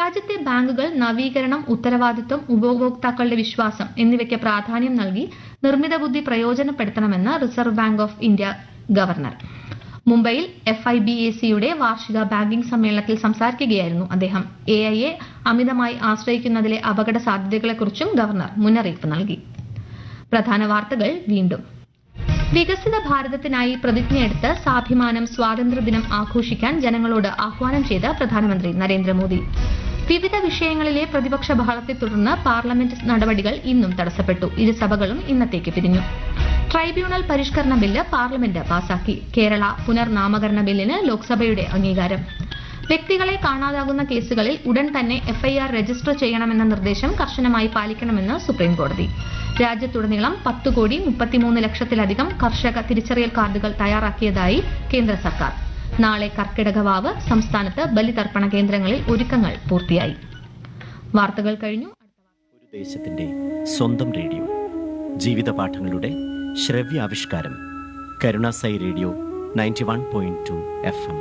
രാജ്യത്തെ ബാങ്കുകൾ നവീകരണം ഉത്തരവാദിത്വം ഉപഭോക്താക്കളുടെ വിശ്വാസം എന്നിവയ്ക്ക് പ്രാധാന്യം നൽകി നിർമ്മിത ബുദ്ധി പ്രയോജനപ്പെടുത്തണമെന്ന് Reserve Bank of India governor മുംബൈയിൽ എഫ് ഐ ബി എ സിയുടെ വാർഷിക ബാങ്കിംഗ് സമ്മേളനത്തിൽ സംസാരിക്കുകയായിരുന്നു അദ്ദേഹം എ ഐ എ അമിതമായി ആശ്രയിക്കുന്നതിലെ അപകട സാധ്യതകളെക്കുറിച്ചും ഗവർണർ മുന്നറിയിപ്പ് നൽകി പ്രധാന വാർത്തകൾ വീണ്ടും വികസിത ഭാരതത്തിനായി പ്രതിജ്ഞയെടുത്ത് സ്വാഭിമാനം സ്വാതന്ത്ര്യദിനം ആഘോഷിക്കാൻ ജനങ്ങളോട് ആഹ്വാനം ചെയ്ത് പ്രധാനമന്ത്രി നരേന്ദ്രമോദി വിവിധ വിഷയങ്ങളിലെ പ്രതിപക്ഷ ബഹളത്തെ തുടർന്ന് പാർലമെന്റ് നടപടികൾ ഇന്നും തടസ്സപ്പെട്ടു ഇരുസഭകളും ഇന്നത്തേക്ക് പിരിഞ്ഞു ട്രൈബ്യൂണൽ പരിഷ്കരണ ബില്ല് പാർലമെന്റ് പാസാക്കി കേരള പുനർനാമകരണ ബില്ലിന് ലോക്സഭയുടെ അംഗീകാരം വ്യക്തികളെ കാണാതാകുന്ന കേസുകളിൽ ഉടൻ തന്നെ എഫ്ഐആർ രജിസ്റ്റർ ചെയ്യണമെന്ന നിർദ്ദേശം കർശനമായി പാലിക്കണമെന്ന് സുപ്രീംകോടതി രാജ്യത്തുടനീളം പത്ത് കോടി മുപ്പത്തിമൂന്ന് ലക്ഷത്തിലധികം കർഷക തിരിച്ചറിയൽ കാർഡുകൾ തയ്യാറാക്കിയതായി കേന്ദ്ര സർക്കാർ നാളെ കർക്കിടക വാവ് സംസ്ഥാനത്ത് ബലിതർപ്പണ കേന്ദ്രങ്ങളിൽ ഒരുക്കങ്ങൾ പൂർത്തിയായി വാർത്തകൾ കഴിഞ്ഞു ഒരു ദേശത്തിന്റെ സ്വന്തം റേഡിയോ ജീവിത പാഠങ്ങളുടെ ശ്രവ്യാവിഷ്കാരം Karunasai radio ninety one point two F M